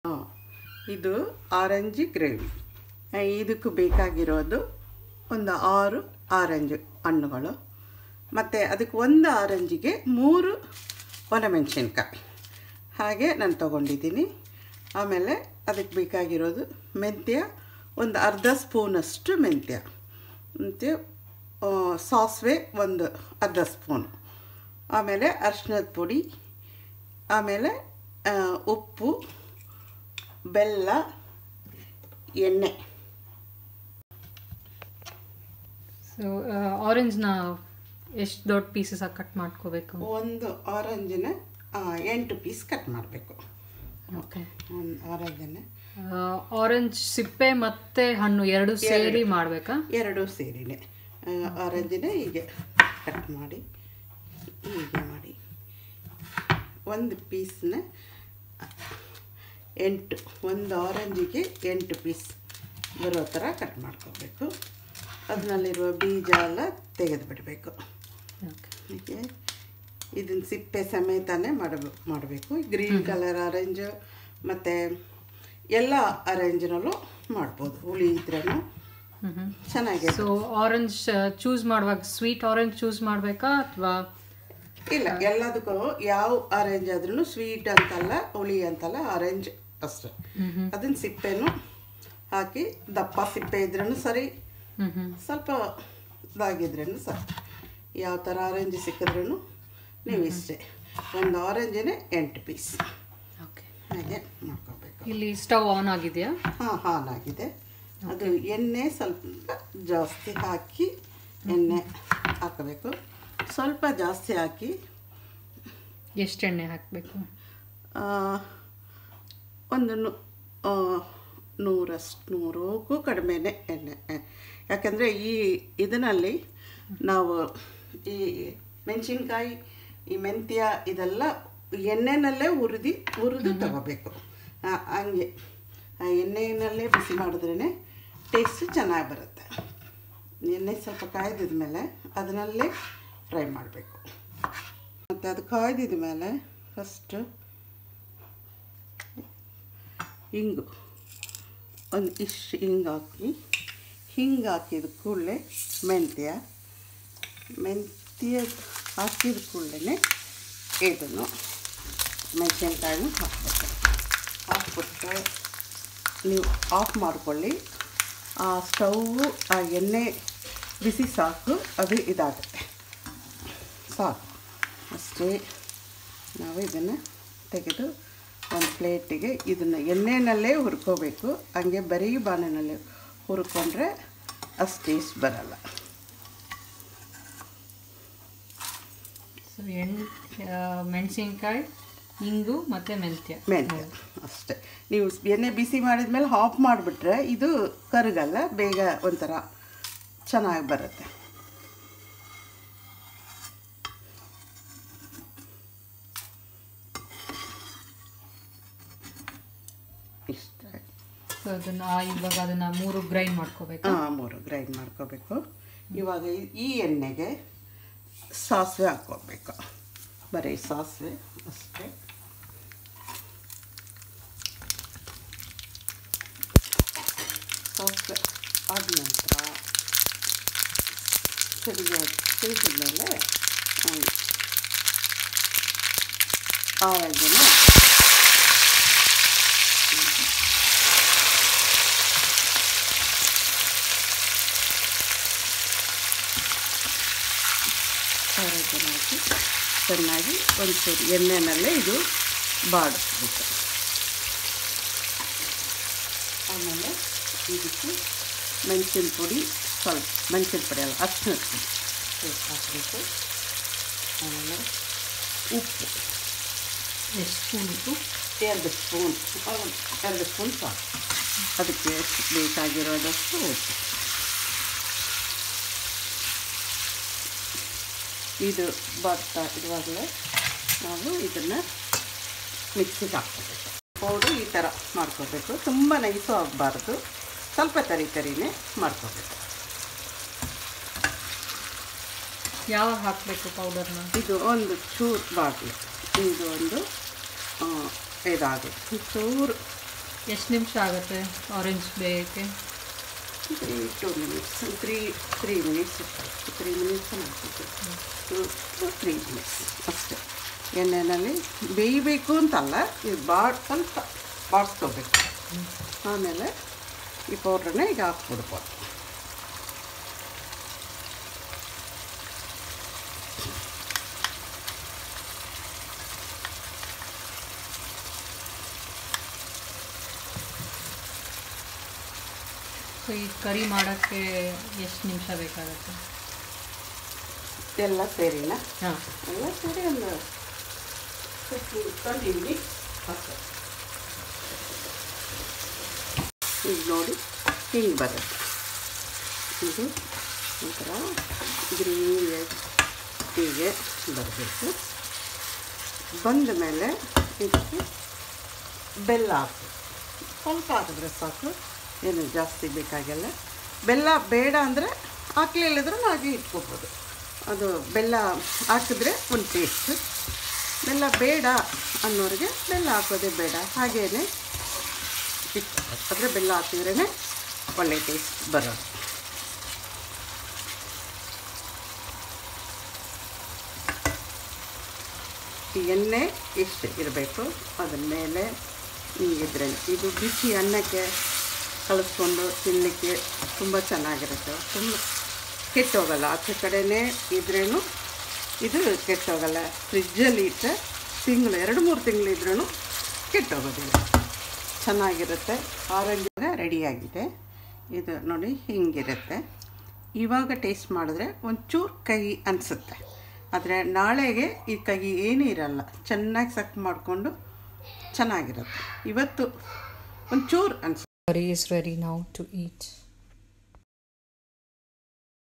ಹಾಂ ಇದು orange gravy ಆ, ಇದಕ್ಕೂ ಬೇಕಾಗಿರೋದು ಒಂದು ಆರು ಆರೆಂಜ್ ಹಣ್ಣುಗಳು ಮತ್ತು ಅದಕ್ಕೆ ಒಂದು ಆರೆಂಜಿಗೆ ಮೂರು ಒಣಮೆಣಸಿನ್ಕಾಯಿ ಹಾಗೆ ನಾನು ತೊಗೊಂಡಿದ್ದೀನಿ ಆಮೇಲೆ ಅದಕ್ಕೆ ಬೇಕಾಗಿರೋದು ಮೆಂತ್ಯ ಒಂದು ಅರ್ಧ ಸ್ಪೂನಷ್ಟು ಮೆಂತ್ಯ ಮತ್ತು ಆ, ಸಾಸಿವೆ ಒಂದು ಅರ್ಧ ಸ್ಪೂನು ಆಮೇಲೆ ಅರ್ಶಿನದ ಪುಡಿ ಆಮೇಲೆ ಆ, ಉಪ್ಪು ಬೆಲ್ಲ ಎಣ್ಣೆ ಸೊ ಆರೆಂಜ್ನ ಎಷ್ಟು ದೊಡ್ಡ ಪೀಸಸ್ ಆಗಿ ಕಟ್ ಮಾಡ್ಕೋಬೇಕು ಒಂದು ಆರೆಂಜಿನ ಎಂಟು ಪೀಸ್ ಕಟ್ ಮಾಡಬೇಕು ಓಕೆ ಒಂದು ಆರೆಂಜನ್ನ ಆರೆಂಜ್ ಸಿಪ್ಪೆ ಮತ್ತೆ ಹಣ್ಣು ಎರಡು ಸೇರಿ ಮಾಡಬೇಕಾ ಎರಡೂ ಸೇರಿನೇ ಆರೆಂಜಿನ ಹೀಗೆ ಕಟ್ ಮಾಡಿ ಹೀಗೆ ಮಾಡಿ ಒಂದು ಪೀಸ್ನ ಎಂಟು ಒಂದು ಆರೆಂಜಿಗೆ ಎಂಟು ಪೀಸ್ ಬರೋ ಥರ ಕಟ್ ಮಾಡ್ಕೋಬೇಕು ಅದರಲ್ಲಿರುವ ಬೀಜ ಎಲ್ಲ ತೆಗೆದು ಬಿಡಬೇಕು ಓಕೆ ಹೀಗೆ ಇದನ್ನ ಸಿಪ್ಪೆ ಸಮೇತನೇ ಮಾಡ ಮಾಡಬೇಕು ಗ್ರೀನ್ ಕಲರ್ ಆರೆಂಜ್ ಮತ್ತು ಎಲ್ಲ ಆರೆಂಜ್ನಲ್ಲೂ ಮಾಡ್ಬೋದು ಹುಳಿ ಇದ್ರೂ ಚೆನ್ನಾಗಿ ಸೊ ಆರೆಂಜ್ ಚೂಸ್ ಮಾಡುವಾಗ ಸ್ವೀಟ್ ಆರೆಂಜ್ ಚೂಸ್ ಮಾಡಬೇಕಾ ಅಥವಾ ಇಲ್ಲ ಎಲ್ಲದಕ್ಕೂ ಯಾವ ಆರೆಂಜ್ ಆದ್ರೂ ಸ್ವೀಟ್ ಅಂತಲ್ಲ ಹುಳಿ ಅಂತಲ್ಲ ಆರೆಂಜ್ ಅಷ್ಟೆ ಅದನ್ನ ಸಿಪ್ಪೆನೂ ಹಾಕಿ ದಪ್ಪ ಸಿಪ್ಪೆ ಇದ್ರೂ ಸರಿ ಹ್ಞೂ ಹ್ಞೂ ಸ್ವಲ್ಪ ಇದಾಗಿದ್ರೂ ಸರಿ ಯಾವ ಥರ ಆರೆಂಜ್ ಸಿಕ್ಕಿದ್ರೂ ನೀವು ಇಷ್ಟೇ ಒಂದು ಆರೆಂಜಿನೇ ಎಂಟು ಪೀಸ್ ಓಕೆ ಹಾಗೆ ಮಾಡ್ಕೋಬೇಕು ಇಲ್ಲಿ ಸ್ಟವ್ ಆನ್ ಆಗಿದೆಯಾ ಹಾಂ ಆನ್ ಆಗಿದೆ ಅದು ಎಣ್ಣೆ ಸ್ವಲ್ಪ ಜಾಸ್ತಿ ಹಾಕಿ ಎಣ್ಣೆ ಹಾಕಬೇಕು ಸ್ವಲ್ಪ ಜಾಸ್ತಿ ಹಾಕಿ ಎಷ್ಟು ಎಣ್ಣೆ ಹಾಕಬೇಕು ಆ, ಒಂದು ನು ಆ, ನೂರಷ್ಟು ನೂರಕ್ಕೂ ಕಡಿಮೆನೇ ಎಣ್ಣೆ ಯಾಕಂದರೆ ಈ ಇದರಲ್ಲಿ ನಾವು ಈ ಮೆಣಸಿನ್ಕಾಯಿ ಈ ಮೆಂತ್ಯ ಇದೆಲ್ಲ ಎಣ್ಣೆನಲ್ಲೇ ಹುರಿದು ಹುರಿದು ತಗೋಬೇಕು ಆ, ಹಂಗೆ ಆ ಎಣ್ಣೆನಲ್ಲೇ ಬಿಸಿ ಮಾಡಿದ್ರೇ ಟೇಸ್ಟ್ ಚೆನ್ನಾಗಿ ಬರುತ್ತೆ ಎಣ್ಣೆ ಸ್ವಲ್ಪ ಕಾಯ್ದಿದ ಮೇಲೆ ಅದನ್ನಲ್ಲೇ ಫ್ರೈ ಮಾಡಬೇಕು ಮತ್ತು ಅದು ಕಾಯ್ದಿದ ಮೇಲೆ ಫಸ್ಟು ಹಿಂಗು ಒಂದು ಇಷ್ಟು ಹಿಂಗೆ ಹಾಕಿ ಹಿಂಗೆ ಹಾಕಿದ ಕೂಡಲೇ ಮೆಂತ್ಯ ಮೆಂತ್ಯ ಹಾಕಿದ ಕೂಡಲೇ ಇದನ್ನು ಮೆಣಸಿನ್ಕಾಯಿನೂ ಹಾಕ್ಬೇಕು ಹಾಕ್ಬಿಟ್ಟು ನೀವು ಆಫ್ ಮಾಡ್ಕೊಳ್ಳಿ ಆ ಸ್ಟೌವು ಆ ಎಣ್ಣೆ ಬಿಸಿ ಸಾಕು ಅದು ಇದಾಗುತ್ತೆ ಸಾಕು ಅಷ್ಟೇ ನಾವು ಇದನ್ನು ತೆಗೆದು ಒಂದು ಪ್ಲೇಟಿಗೆ ಇದನ್ನು ಎಣ್ಣೆನಲ್ಲೇ ಹುರ್ಕೋಬೇಕು ಹಂಗೆ ಬರೀ ಬಾಣೆನಲ್ಲೇ ಹುರ್ಕೊಂಡ್ರೆ ಅಷ್ಟು ಟೇಸ್ಟ್ ಬರಲ್ಲ ಸೊ ಎಣ್ಣೆ ಮೆಣಸಿನ್ಕಾಯಿ ಇಂಗು ಮತ್ತು ಮೆಂತ್ಯ ಮೆಂತ್ಯ ಅಷ್ಟೇ ನೀವು ಎಣ್ಣೆ ಬಿಸಿ ಮಾಡಿದ್ಮೇಲೆ ಆಫ್ ಮಾಡಿಬಿಟ್ರೆ ಇದು ಕರಗಲ್ಲ ಬೇಗ ಒಂಥರ ಚೆನ್ನಾಗಿ ಬರುತ್ತೆ ಇಷ್ಟ ಸೊ ಅದನ್ನು ಇವಾಗ ಅದನ್ನು ಮೂರು ಗ್ರೈಂಡ್ ಮಾಡ್ಕೋಬೇಕು ಹಾಂ ಮೂರು ಗ್ರೈಂಡ್ ಮಾಡ್ಕೋಬೇಕು ಇವಾಗ ಈ- ಈ ಎಣ್ಣೆಗೆ ಸಾಸಿವೆ ಹಾಕ್ಕೋಬೇಕು ಬರೀ ಸಾಸಿವೆ ಅಷ್ಟೇ ಸಾಸಿವೆ ಆದ ನಂತರ ಸಿಡಿದ ಸಿಡಿದ ಮೇಲೆ ಆರೆಂಜನ್ನು ಆರೆಂಜನ್ನು ಹಾಕಿ ಚೆನ್ನಾಗಿ ಒಂಚೂರು ಎಣ್ಣೆನಲ್ಲೇ ಇದು ಬಾಡಿಸ್ಬೇಕು ಆಮೇಲೆ ಇದಕ್ಕೆ ಮೆಣಸಿನ ಪುಡಿ ಸ್ವಲ್ಪ ಮೆಣಸಿನ ಪುಡಿ ಅಲ್ಲ ಅರ್ಶಿನ ಪುಡಿ ಸ್ವಲ್ಪ ಹಾಕಬೇಕು ಆಮೇಲೆ ಉಪ್ಪು ಎಷ್ಟು ಸ್ಪೂನ್ ಉಪ್ಪು ಎರಡು ಸ್ಪೂನ್ ಎರಡು ಸ್ಪೂನ್ ಸಾಕು ಅದಕ್ಕೆ ಬೇಕಾಗಿರೋದಷ್ಟು ಉಪ್ಪು ಇದು ಬರ್ತಾ ಇರುವಾಗಲೇ ನಾವು ಇದನ್ನು ಮಿಕ್ಸಿಗೆ ಹಾಕ್ಕೋಬೇಕು ಪೌಡ್ರು ಈ ಥರ ಮಾಡ್ಕೋಬೇಕು ತುಂಬ ನೈಸು ಆಗಬಾರ್ದು ಸ್ವಲ್ಪ ತರಿ ತರಿನೇ ಮಾಡ್ಕೋಬೇಕು ಯಾವಾಗ ಹಾಕಬೇಕು ಪೌಡರ್ನ ಇದು ಒಂದು ಚೂರು ಬಾಟ್ಲಿ ಇದು ಒಂದು ಆ, ಇದಾಗುತ್ತೆ ಚೂರು ಎಷ್ಟು ನಿಮಿಷ ಆಗುತ್ತೆ ಆರೆಂಜ್ ಬೇಯಕ್ಕೆ three two minutes three three minutes three minutes two to three minutes ಅಷ್ಟೇ ಎಣ್ಣೆಯಲ್ಲಿ ಬೇಯಬೇಕು ಅಂತಲ್ಲ ಇದು ಬಾಡ್ ಸ್ವಲ್ಪ ಬಾಡಿಸ್ಕೋಬೇಕು ಆಮೇಲೆ ಈ ಪೌಡ್ರನ್ನ ಈಗ ಹಾಕ್ಬಿಡ್ಬೋದು ಸೊ ಈ ಕರಿ ಮಾಡೋಕ್ಕೆ ಎಷ್ಟು ನಿಮಿಷ ಬೇಕಾಗುತ್ತೆ ಎಲ್ಲ ಸೇರಿನ ಹಾಂ ಎಲ್ಲ ಸೇರಿ ಒಂದು ಫಿಫ್ಟೀನ್ ಟ್ವೆಂಟಿ ಮಿನಿಟ್ಸ್ ಅಷ್ಟೇ ಈಗ ನೋಡಿ ಹಿಂಗೆ ಬರುತ್ತೆ ಇದು ಒಂಥರ ಗ್ರೀನ್ ಹೀಗೆ ಬರಬೇಕು ಬಂದ ಮೇಲೆ ಇದಕ್ಕೆ ಬೆಲ್ಲ ಹಾಕು ಸ್ವಲ್ಪ ಹಾಕಿದ್ರೆ ಸಾಕು ಏನು ಜಾಸ್ತಿ ಬೇಕಾಗಿಲ್ಲ ಬೆಲ್ಲ ಬೇಡ ಅಂದರೆ ಹಾಕ್ಲಿಲ್ಲದ್ರೆ ಹಾಗೆ ಇಟ್ಕೋಬೋದು ಅದು ಬೆಲ್ಲ ಹಾಕಿದ್ರೆ ಒಂದು ಟೇಸ್ಟ್ ಬೆಲ್ಲ ಬೇಡ ಅನ್ನೋರಿಗೆ ಬೆಲ್ಲ ಹಾಕೋದೇ ಬೇಡ ಹಾಗೇನೆ ಇಟ್ಕೋಬೇಕು ಅಂದರೆ ಬೆಲ್ಲ ಹಾಕಿದ್ರೇ ಒಳ್ಳೆ ಟೇಸ್ಟ್ ಬರೋದು ಈ ಎಣ್ಣೆ ಎಷ್ಟು ಇರಬೇಕು ಅದ್ರ ಮೇಲೆ ಹಿಂಗಿದ್ರೆ ಇದು ಬಿಸಿ ಅನ್ನಕ್ಕೆ ಕಳಿಸ್ಕೊಂಡು ತಿನ್ನಲಿಕ್ಕೆ ತುಂಬ ಚೆನ್ನಾಗಿರುತ್ತೆ ತುಂಬ ಕೆಟ್ಟೋಗಲ್ಲ ಆಚೆ ಕಡೆನೇ ಇದ್ರೇನು ಇದು ಕೆಟ್ಟೋಗಲ್ಲ ಫ್ರಿಜ್ಜಲ್ಲಿ ಇಟ್ಟರೆ ತಿಂಗಳು ಎರಡು ಮೂರು ತಿಂಗಳು ಇದ್ರೂ ಕೆಟ್ಟೋಗೋದಿಲ್ಲ ಚೆನ್ನಾಗಿರುತ್ತೆ ಆರೆಂಜ್ ರೆಡಿಯಾಗಿದೆ ಇದು ನೋಡಿ ಹಿಂಗಿರುತ್ತೆ ಇವಾಗ ಟೇಸ್ಟ್ ಮಾಡಿದ್ರೆ ಒಂಚೂರು ಕಹಿ ಅನಿಸುತ್ತೆ ಆದರೆ ನಾಳೆಗೆ ಈ ಕಹಿ ಏನೂ ಇರಲ್ಲ ಚೆನ್ನಾಗಿ ಸಕ್ ಮಾಡಿಕೊಂಡು ಚೆನ್ನಾಗಿರುತ್ತೆ ಇವತ್ತು ಒಂಚೂರು ಅನ್ಸುತ್ತೆ curry is ready now to heat